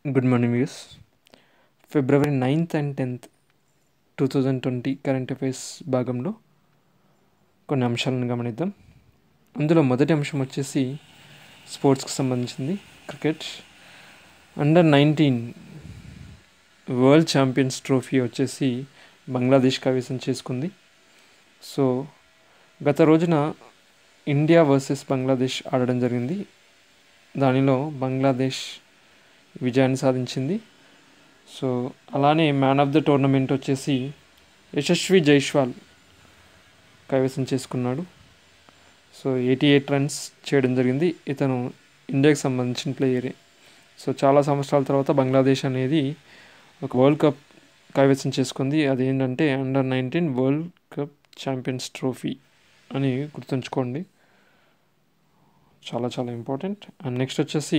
good morning views February ninth and tenth two thousand twenty current affairs భాగంలో కొన్ని అంశాలను గమనిద్దాం అందులో మొదటి అంశం వచ్చేసి స్పోర్ట్స్కి సంబంధించింది cricket under nineteen world champions trophy వచ్చేసి బంగ్లాదేశ్ కైవసం చేసుకుంది సో గత రోజున ఇండియా వర్సెస్ బంగ్లాదేశ్ ఆడడం జరిగింది దానిలో బంగ్లాదేశ్ విజయాన్ని సాధించింది సో అలానే మ్యాన్ ఆఫ్ ద టోర్నమెంట్ వచ్చేసి యశస్వి జైస్వాల్ కైవసం చేసుకున్నాడు సో ఎయిటీ ఎయిట్ రన్స్ చేయడం జరిగింది ఇతను ఇండియాకి సంబంధించిన ప్లేయరే సో చాలా సంవత్సరాల తర్వాత బంగ్లాదేశ్ అనేది ఒక వరల్డ్ కప్ కైవసం చేసుకుంది అదేంటంటే under nineteen world cup champions trophy అని గుర్తుంచుకోండి చాలా చాలా ఇంపార్టెంట్ అండ్ నెక్స్ట్ వచ్చేసి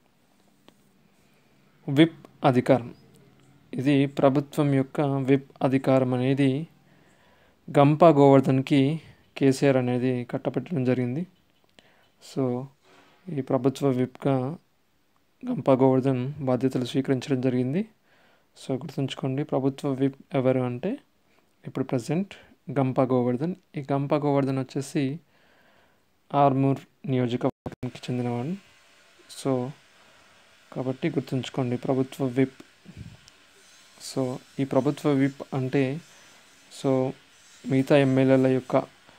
విప్ అధికారం ఇది ప్రభుత్వం యొక్క విప్ అధికారం అనేది గంపా గోవర్ధన్కి కేసీఆర్ అనేది కట్టపెట్టడం జరిగింది సో ఈ ప్రభుత్వ విప్గా గంపా గోవర్ధన్ బాధ్యతలు స్వీకరించడం జరిగింది సో గుర్తుంచుకోండి ప్రభుత్వ విప్ ఎవరు అంటే ఇప్పుడు ప్రజెంట్ గంపా గోవర్ధన్ ఈ గంపా గోవర్ధన్ వచ్చేసి ఆర్మూర్ నియోజకవర్గానికి చెందినవాడు సో కాబట్టి గుర్తుంచుకోండి ప్రభుత్వ విప్ సో ఈ ప్రభుత్వ విప్ అంటే సో మిగతా ఎమ్మెల్యేల యొక్క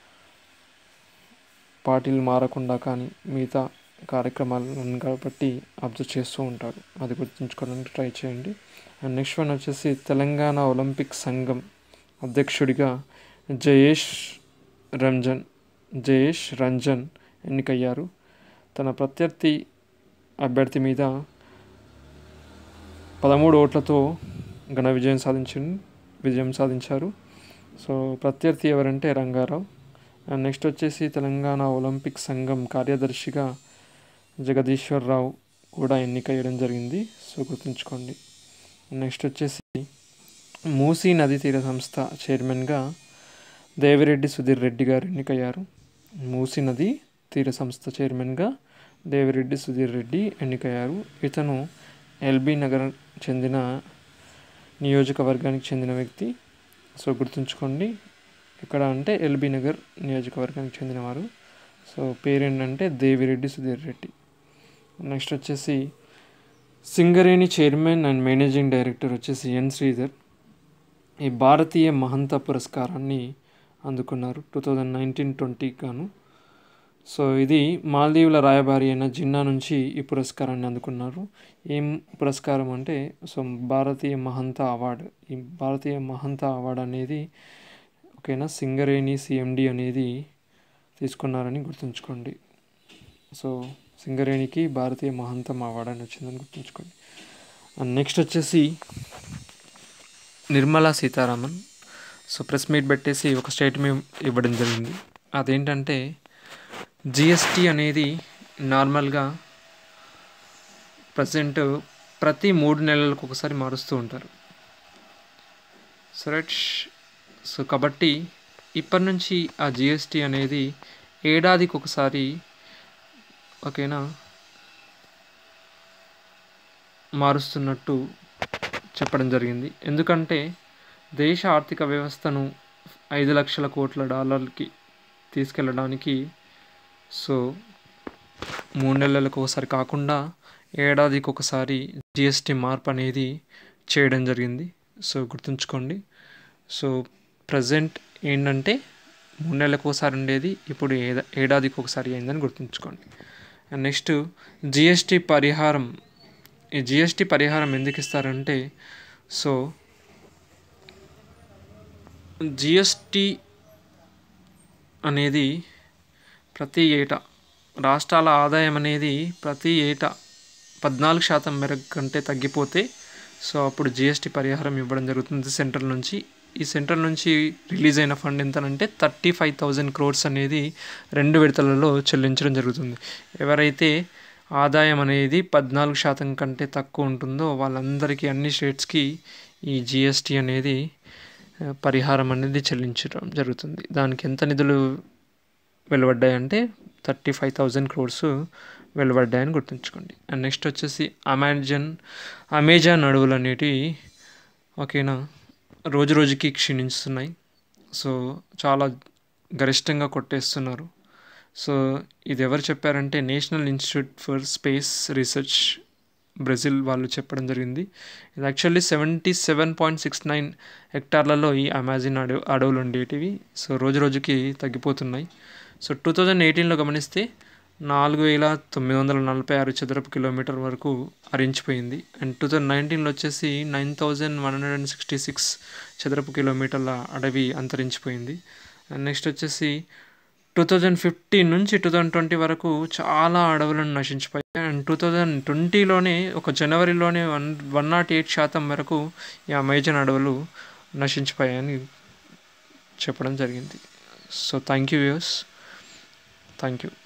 పార్టీలు మారకుండా కానీ మిగతా కార్యక్రమాలను కాబట్టి అబ్జర్వ్ చేస్తూ ఉంటారు అది గుర్తుంచుకోవడానికి ట్రై చేయండి అండ్ నెక్స్ట్ వన్ వచ్చేసి తెలంగాణ ఒలింపిక్ సంఘం అధ్యక్షుడిగా జయేష్ రంజన్ జయేష్ రంజన్ ఎన్నికయ్యారు తన ప్రత్యర్థి అభ్యర్థి మీద పదమూడు ఓట్లతో ఘన విజయం సాధించింది విజయం సాధించారు సో ప్రత్యర్థి ఎవరంటే రంగారావు అండ్ నెక్స్ట్ వచ్చేసి తెలంగాణ ఒలింపిక్ సంఘం కార్యదర్శిగా జగదీశ్వర్ రావు కూడా ఎన్నికయ్యడం జరిగింది సో గుర్తుంచుకోండి నెక్స్ట్ వచ్చేసి మూసీ నది తీర సంస్థ చైర్మన్గా దేవిరెడ్డి సుధీర్ రెడ్డి గారు ఎన్నికయ్యారు మూసీ నది తీర సంస్థ చైర్మన్గా దేవిరెడ్డి సుధీర్ రెడ్డి ఎన్నికయ్యారు ఇతను ఎల్బీ నగర్ చెందిన నియోజకవర్గానికి చెందిన వ్యక్తి సో గుర్తుంచుకోండి ఇక్కడ అంటే ఎల్బీ నగర్ నియోజకవర్గానికి చెందినవారు సో పేరేంటంటే దేవిరెడ్డి సుధీర్ రెడ్డి నెక్స్ట్ వచ్చేసి Singareni chairman and managing director వచ్చేసి ఎన్ శ్రీధర్ ఈ భారతీయ మహంత పురస్కారాన్ని అందుకున్నారు టూ థౌజండ్ నైన్టీన్ ట్వంటీకి గాను సో ఇది మాల్దీవుల రాయబారి అయిన జిన్నా నుంచి ఈ పురస్కారాన్ని అందుకున్నారు ఏం పురస్కారం అంటే సో భారతీయ మహంత అవార్డు ఈ భారతీయ మహంత అవార్డు అనేది ఓకేనా సింగరేణి సిఎండి అనేది తీసుకున్నారని గుర్తుంచుకోండి సో సింగరేణికి భారతీయ మహంతం అవార్డు అని వచ్చిందని గుర్తుంచుకోండి అండ్ నెక్స్ట్ వచ్చేసి Nirmala Sitharaman so press meet పెట్టేసి ఒక స్టేట్మెంట్ ఇవ్వడం జరిగింది అదేంటంటే జిఎస్టీ అనేది నార్మల్గా ప్రజెంట్ ప్రతి మూడు నెలలకు ఒకసారి మారుస్తూ ఉంటారు సో రైట్ సో కాబట్టి ఇప్పటి నుంచి ఆ జిఎస్టీ అనేది ఏడాదికి ఒకసారి ఓకేనా మారుస్తున్నట్టు చెప్పడం జరిగింది ఎందుకంటే దేశ ఆర్థిక వ్యవస్థను ఐదు లక్షల కోట్ల డాలర్లకి తీసుకెళ్ళడానికి సో మూడు నెలలకు ఒకసారి కాకుండా ఏడాదికి ఒకసారి జిఎస్టీ మార్పు అనేది చేయడం జరిగింది సో గుర్తుంచుకోండి సో ప్రజెంట్ ఏంటంటే మూడు నెలలకు ఒకసారి ఉండేది ఇప్పుడు ఏడా ఏడాదికి ఒకసారి అయిందని గుర్తుంచుకోండి అండ్ నెక్స్ట్ జిఎస్టీ పరిహారం ఈ జిఎస్టీ పరిహారం ఎందుకు ఇస్తారంటే సో జిఎస్టీ అనేది ప్రతి ఏటా రాష్ట్రాల ఆదాయం అనేది ప్రతి ఏటా పద్నాలుగు శాతం మేరకు కంటే తగ్గిపోతే సో అప్పుడు జిఎస్టీ పరిహారం ఇవ్వడం జరుగుతుంది సెంట్రల్ నుంచి ఈ సెంట్రల్ నుంచి రిలీజ్ అయిన ఫండ్ ఎంతనంటే థర్టీ ఫైవ్ థౌజండ్ క్రోర్స్ అనేది రెండు విడతలలో చెల్లించడం జరుగుతుంది ఎవరైతే ఆదాయం అనేది పద్నాలుగు శాతం కంటే తక్కువ ఉంటుందో వాళ్ళందరికీ అన్ని స్టేట్స్కి ఈ జిఎస్టీ అనేది పరిహారం అనేది చెల్లించడం జరుగుతుంది దానికి ఎంత నిధులు వెలువడ్డాయంటే థర్టీ ఫైవ్ థౌజండ్ క్రోర్స్ వెలువడ్డాయని గుర్తుంచుకోండి అండ్ నెక్స్ట్ వచ్చేసి అమెజాన్ అమెజాన్ అడవులు అనేటివి ఓకేనా రోజు రోజుకి క్షీణిస్తున్నాయి సో చాలా గరిష్టంగా కొట్టేస్తున్నారు సో ఇది ఎవరు చెప్పారంటే National Institute for Space Research Brazil వాళ్ళు చెప్పడం జరిగింది ఇది actually seventy seven point six nine హెక్టార్లలో ఈ అమెజాన్ అడవు అడవులు ఉండేటివి సో రోజు రోజుకి తగ్గిపోతున్నాయి సో టూ థౌజండ్ ఎయిటీన్లో గమనిస్తే నాలుగు వేల తొమ్మిది వందల నలభై ఆరు చదరపు కిలోమీటర్ వరకు హరించిపోయింది అండ్ టూ థౌజండ్ నైన్టీన్లో వచ్చేసి nine thousand one hundred and sixty six చదరపు కిలోమీటర్ల అడవి అంతరించిపోయింది అండ్ నెక్స్ట్ వచ్చేసి టూ థౌజండ్ ఫిఫ్టీన్ నుంచి టూ థౌజండ్ ట్వంటీ వరకు చాలా అడవులను నశించిపోయాయి అండ్ టూ థౌజండ్ ట్వంటీలోనే ఒక జనవరిలోనే వన్ వన్ నాట్ ఎయిట్ శాతం వరకు ఈ అమెజాన్ అడవులు నశించిపోయాయని చెప్పడం జరిగింది so thank you views thank you